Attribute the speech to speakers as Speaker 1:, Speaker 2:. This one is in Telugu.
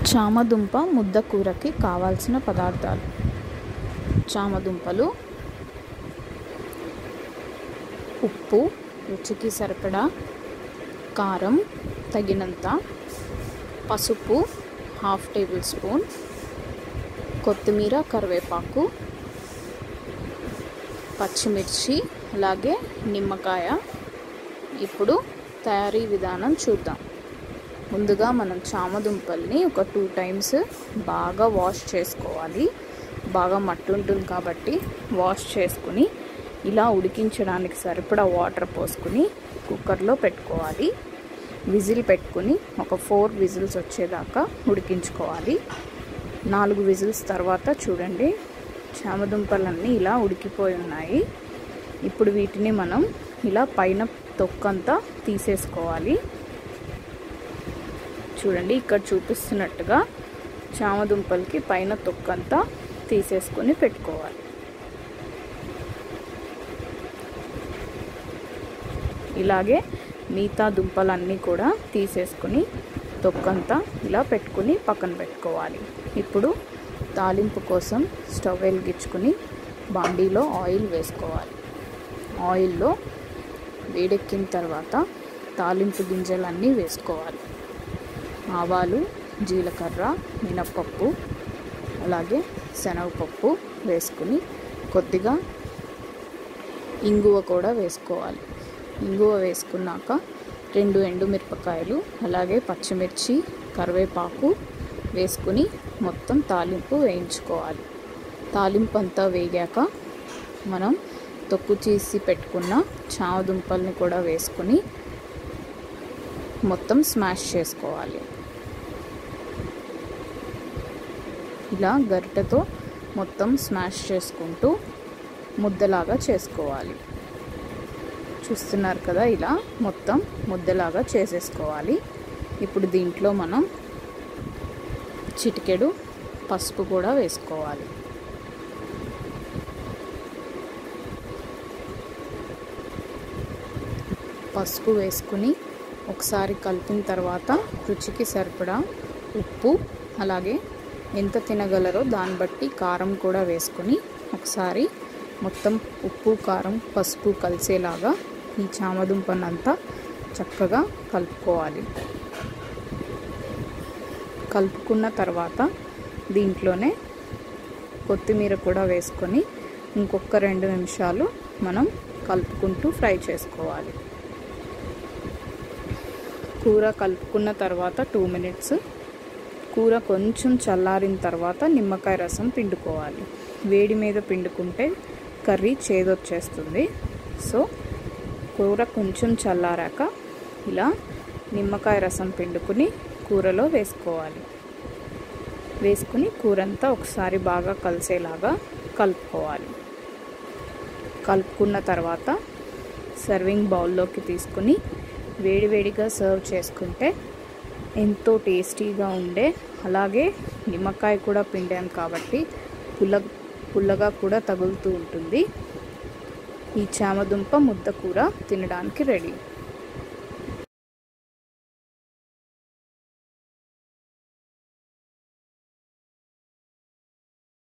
Speaker 1: చామదుంప ముద్ద కూరకి కావాల్సిన పదార్థాలు చామదుంపలు ఉప్పు రుచికి సరిపడా కారం తగినంత పసుపు హాఫ్ టేబుల్ స్పూన్ కొత్తిమీర కరివేపాకు పచ్చిమిర్చి అలాగే నిమ్మకాయ ఇప్పుడు తయారీ విధానం చూద్దాం ముందుగా మనం చామదుంపల్ని ఒక టూ టైమ్స్ బాగా వాష్ చేసుకోవాలి బాగా మట్టి ఉంటుంది కాబట్టి వాష్ చేసుకుని ఇలా ఉడికించడానికి సరిపడా వాటర్ పోసుకుని కుక్కర్లో పెట్టుకోవాలి విజిల్ పెట్టుకుని ఒక ఫోర్ విజిల్స్ వచ్చేదాకా ఉడికించుకోవాలి నాలుగు విజిల్స్ తర్వాత చూడండి చామదుంపలన్నీ ఇలా ఉడికిపోయి ఉన్నాయి ఇప్పుడు వీటిని మనం ఇలా పైన తొక్కంతా తీసేసుకోవాలి చూడండి ఇక్కడ చూపిస్తున్నట్టుగా చామదుంపలకి పైన తొక్కంతా తీసేసుకొని పెట్టుకోవాలి ఇలాగే మిగతా దుంపలన్నీ కూడా తీసేసుకొని తొక్కంతా ఇలా పెట్టుకుని పక్కన పెట్టుకోవాలి ఇప్పుడు తాలింపు కోసం స్టవ్ వెలిగించుకుని బాండీలో ఆయిల్ వేసుకోవాలి ఆయిల్లో వేడెక్కిన తర్వాత తాలింపు గింజలన్నీ వేసుకోవాలి ఆవాలు జీలకర్ర మినప్పప్పు అలాగే శనగపప్పు వేసుకుని కొద్దిగా ఇంగువ కూడా వేసుకోవాలి ఇంగువ వేసుకున్నాక రెండు ఎండుమిరపకాయలు అలాగే పచ్చిమిర్చి కరివేపాకు వేసుకుని మొత్తం తాలింపు వేయించుకోవాలి తాలింపు అంతా వేగాక మనం తొక్కు చేసి పెట్టుకున్న చామదుంపల్ని కూడా వేసుకుని మొత్తం స్మాష్ చేసుకోవాలి ఇలా గరిటెతో మొత్తం స్మాష్ చేసుకుంటూ ముద్దలాగా చేసుకోవాలి చూస్తున్నారు కదా ఇలా మొత్తం ముద్దలాగా చేసేసుకోవాలి ఇప్పుడు దీంట్లో మనం చిటికెడు పసుపు కూడా వేసుకోవాలి పసుపు వేసుకుని ఒకసారి కలిపిన తర్వాత రుచికి సరిపడా ఉప్పు అలాగే ఎంత తినగలరో దాన్ని బట్టి కారం కూడా వేసుకొని ఒకసారి మొత్తం ఉప్పు కారం పసుపు కలిసేలాగా ఈ చామదుంపనంతా చక్కగా కలుపుకోవాలి కలుపుకున్న తర్వాత దీంట్లోనే కొత్తిమీర కూడా వేసుకొని ఇంకొక రెండు నిమిషాలు మనం కలుపుకుంటూ ఫ్రై చేసుకోవాలి కూర కలుపుకున్న తర్వాత టూ మినిట్స్ కూర కొంచెం చల్లారిన తర్వాత నిమ్మకాయ రసం పిండుకోవాలి వేడి మీద పిండుకుంటే కర్రీ చేదొచ్చేస్తుంది సో కూర కొంచెం చల్లారాక ఇలా నిమ్మకాయ రసం పిండుకుని కూరలో వేసుకోవాలి వేసుకుని కూరంతా ఒకసారి బాగా కలిసేలాగా కలుపుకోవాలి కలుపుకున్న తర్వాత సర్వింగ్ బౌల్లోకి తీసుకుని వేడివేడిగా సర్వ్ చేసుకుంటే ఎంతో టేస్టీగా ఉండే అలాగే నిమ్మకాయ కూడా పిండాం కాబట్టి పుల్ల పుల్లగా కూడా తగులుతూ ఉంటుంది ఈ చామదుంప ముద్ద కూర తినడానికి రెడీ